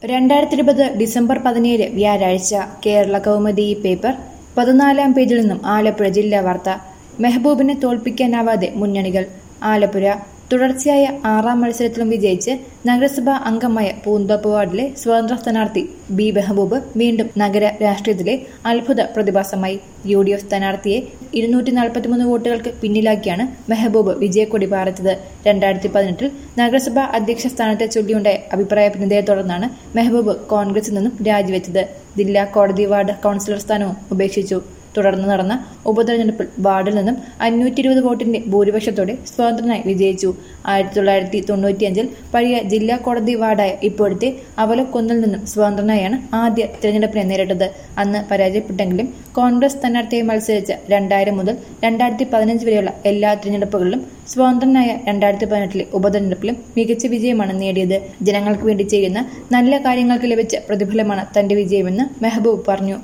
രണ്ടായിരത്തി ഇരുപത് ഡിസംബർ പതിനേഴ് വ്യാഴാഴ്ച കേരള കൗമുദി പേപ്പർ പതിനാലാം പേജിൽ നിന്നും ആലപ്പുഴ ജില്ലാ വാർത്ത മെഹബൂബിനെ തോൽപ്പിക്കാനാവാതെ മുന്നണികൾ ആലപ്പുഴ തുടർച്ചയായ ആറാം മത്സരത്തിലും വിജയിച്ച് നഗരസഭാ അംഗമായ പൂന്തോപ്പ് വാർഡിലെ സ്വതന്ത്ര സ്ഥാനാർത്ഥി ബി മെഹബൂബ് വീണ്ടും നഗര രാഷ്ട്രീയത്തിലെ അത്ഭുത പ്രതിഭാസമായി യു ഡി എഫ് സ്ഥാനാർത്ഥിയെ ഇരുന്നൂറ്റി നാൽപ്പത്തിമൂന്ന് വോട്ടുകൾക്ക് പിന്നിലാക്കിയാണ് മെഹബൂബ് വിജയക്കൊടി പാറിച്ചത് രണ്ടായിരത്തി പതിനെട്ടിൽ നഗരസഭാ അധ്യക്ഷ സ്ഥാനത്തെ ചൊല്ലിയുണ്ടായ അഭിപ്രായ ഭിന്നതയെ തുടർന്നാണ് മെഹബൂബ് കോൺഗ്രസിൽ നിന്നും രാജിവെച്ചത് ജില്ലാ കോടതി വാർഡ് കൌൺസിലർ സ്ഥാനവും ഉപേക്ഷിച്ചു തുടർന്ന് നടന്ന ഉപതെരഞ്ഞെടുപ്പിൽ വാർഡിൽ നിന്നും അഞ്ഞൂറ്റി ഇരുപത് വോട്ടിന്റെ ഭൂരിപക്ഷത്തോടെ സ്വതന്ത്രനായി വിജയിച്ചു ആയിരത്തി തൊള്ളായിരത്തി തൊണ്ണൂറ്റിയഞ്ചിൽ പഴയ ജില്ലാ കോടതി വാർഡായ ഇപ്പോഴത്തെ അവലക്കുന്നിൽ നിന്നും സ്വതന്ത്രനായാണ് ആദ്യ തിരഞ്ഞെടുപ്പിനെ നേരിട്ടത് അന്ന് പരാജയപ്പെട്ടെങ്കിലും കോൺഗ്രസ് സ്ഥാനാർത്ഥിയായി മത്സരിച്ച രണ്ടായിരം മുതൽ രണ്ടായിരത്തി പതിനഞ്ച് വരെയുള്ള എല്ലാ തിരഞ്ഞെടുപ്പുകളിലും സ്വതന്ത്രനായ രണ്ടായിരത്തി പതിനെട്ടിലെ ഉപതെരഞ്ഞെടുപ്പിലും മികച്ച വിജയമാണ് നേടിയത് ജനങ്ങൾക്ക് വേണ്ടി ചെയ്യുന്ന നല്ല കാര്യങ്ങൾക്ക് ലഭിച്ച പ്രതിഫലമാണ് തന്റെ വിജയമെന്ന് മെഹബൂബ് പറഞ്ഞു